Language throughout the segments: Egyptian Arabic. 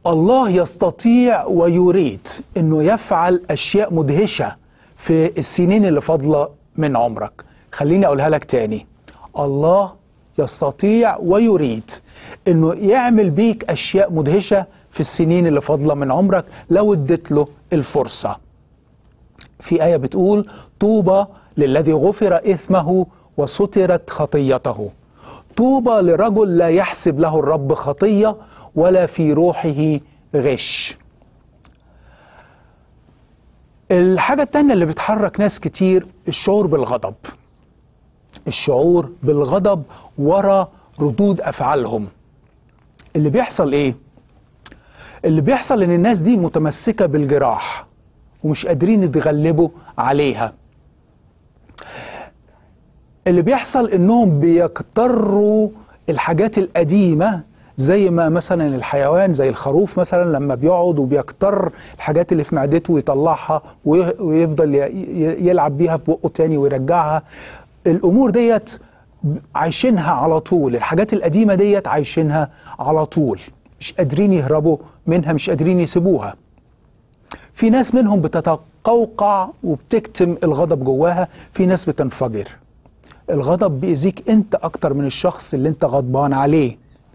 الله يستطيع ويريد انه يفعل اشياء مدهشه في السنين اللي فاضله من عمرك خليني اقولها لك تاني الله يستطيع ويريد انه يعمل بيك اشياء مدهشه في السنين اللي فاضله من عمرك لو اديت له الفرصه في ايه بتقول طوبى للذي غفر اثمه وسترت خطيته طوبى لرجل لا يحسب له الرب خطيه ولا في روحه غش الحاجة التانية اللي بتحرك ناس كتير الشعور بالغضب الشعور بالغضب ورا ردود أفعالهم اللي بيحصل إيه؟ اللي بيحصل إن الناس دي متمسكة بالجراح ومش قادرين يتغلبوا عليها اللي بيحصل إنهم بيكتروا الحاجات القديمة زي ما مثلا الحيوان زي الخروف مثلا لما بيقعد وبيكتر الحاجات اللي في معدته ويطلعها ويفضل يلعب بيها في بقه تاني ويرجعها الامور ديت عايشينها على طول الحاجات القديمه ديت عايشينها على طول مش قادرين يهربوا منها مش قادرين يسيبوها في ناس منهم بتتقوقع وبتكتم الغضب جواها في ناس بتنفجر الغضب بيأذيك انت اكتر من الشخص اللي انت غضبان عليه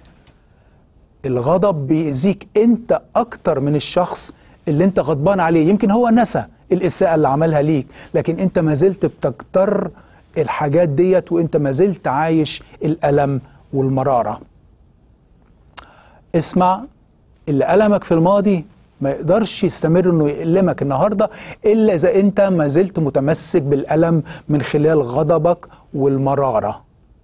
الغضب بيأذيك انت اكتر من الشخص اللي انت غضبان عليه يمكن هو نسى الاساءة اللي عملها ليك لكن انت ما زلت بتكتر الحاجات ديت وانت ما زلت عايش الألم والمرارة اسمع اللي ألمك في الماضي ما يقدرش يستمر انه يألمك النهارده الا اذا انت ما زلت متمسك بالألم من خلال غضبك والمرارة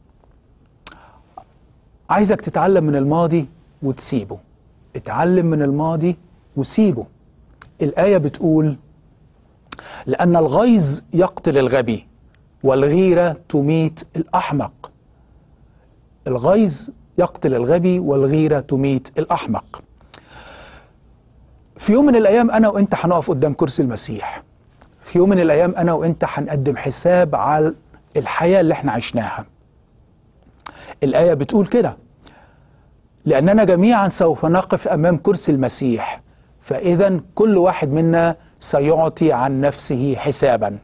عايزك تتعلم من الماضي وتسيبه اتعلم من الماضي وسيبه الآية بتقول لأن الغيظ يقتل الغبي والغيرة تميت الأحمق الغيظ يقتل الغبي والغيرة تميت الأحمق في يوم من الأيام أنا وإنت هنقف قدام كرسي المسيح في يوم من الأيام أنا وإنت هنقدم حساب على الحياة اللي احنا عشناها الآية بتقول كده لأننا جميعا سوف نقف أمام كرسي المسيح فإذا كل واحد منا سيعطي عن نفسه حسابا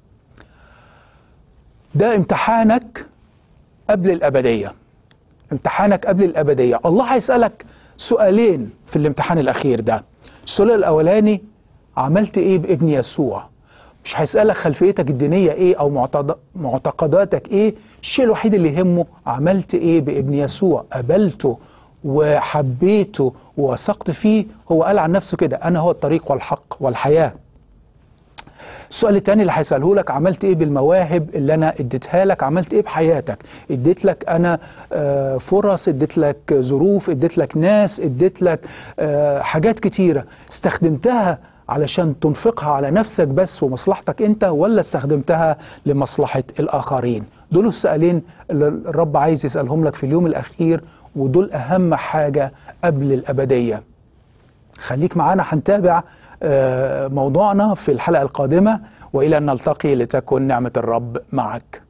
ده امتحانك قبل الأبدية امتحانك قبل الأبدية الله هيسألك سؤالين في الامتحان الأخير ده السؤال الأولاني عملت إيه بابن يسوع مش هيسألك خلفيتك الدينية إيه أو معتقداتك إيه الشيء الوحيد اللي يهمه عملت إيه بابن يسوع قبلته وحبيته ووثقت فيه هو قال عن نفسه كده أنا هو الطريق والحق والحياة السؤال التاني اللي هيسأله لك عملت ايه بالمواهب اللي انا اديتها لك عملت ايه بحياتك اديت لك انا فرص اديت لك ظروف اديت لك ناس اديت لك حاجات كتيرة استخدمتها علشان تنفقها على نفسك بس ومصلحتك انت ولا استخدمتها لمصلحة الاخرين دول السؤالين اللي الرب عايز يسألهم لك في اليوم الاخير ودول اهم حاجة قبل الابدية خليك معانا هنتابع موضوعنا في الحلقة القادمة وإلى أن نلتقي لتكن نعمة الرب معك